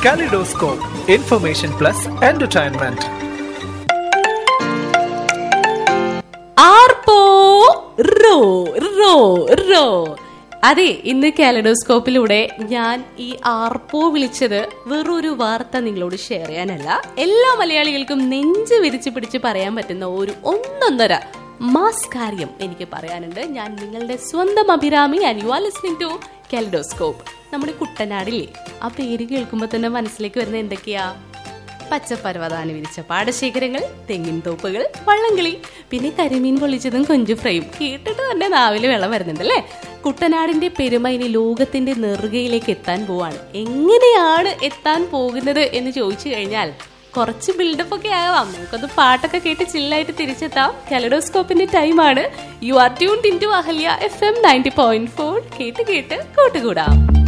Kaleidoscope, information plus entertainment. ആർപ്പോ റോ റോ റോ അതെ ഇന്ന് കാലഡോസ്കോപ്പിലൂടെ ഞാൻ ഈ ആർപ്പോ വിളിച്ചത് വെറൊരു വാർത്ത നിങ്ങളോട് ഷെയർ ചെയ്യാനല്ല എല്ലാ മലയാളികൾക്കും നെഞ്ച് വിരിച്ച് പിടിച്ച് പറയാൻ പറ്റുന്ന ഒരു ഒന്നൊന്നര മാസ് കാര്യം എനിക്ക് പറയാനുണ്ട് ഞാൻ നിങ്ങളുടെ സ്വന്തം Abhirami and you are listening to kaleidoscope നമ്മുടെ കുട്ടനാടില്ലേ ആ പേര് കേൾക്കുമ്പോൾ തന്നെ മനസ്സിലേക്ക് വരുന്ന എന്തൊക്കെയാ പച്ചപ്പർവ്വതാന വിരിച്ച പാടശേഖരങ്ങൾ തെങ്ങിൻ തോപ്പുകൾ വള്ളംകളി പിന്നെ കരിമീൻ പൊള്ളിച്ചതും കൊഞ്ചു ഫ്രൈയും കേട്ടിട്ട് തന്നെ നാവില് വെള്ളം വരുന്നുണ്ട് അല്ലേ കുട്ടനാടിന്റെ പെരുമ ഇനി ലോകത്തിന്റെ നെറുകയിലേക്ക് എത്താൻ പോവാണ് എങ്ങനെയാണ് എത്താൻ പോകുന്നത് എന്ന് ചോദിച്ചു കഴിഞ്ഞാൽ കുറച്ച് ബിൽഡപ്പ് ഒക്കെ ആവാം നമുക്കത് പാട്ടൊക്കെ കേട്ട് ചില്ലായിട്ട് തിരിച്ചെത്താം കലഡോസ്കോപ്പിന്റെ ടൈമാണ് you are tune in to Ahalya F M ninety point four കേട്ട് കേട്ട് കൂട്ടുകൂടാം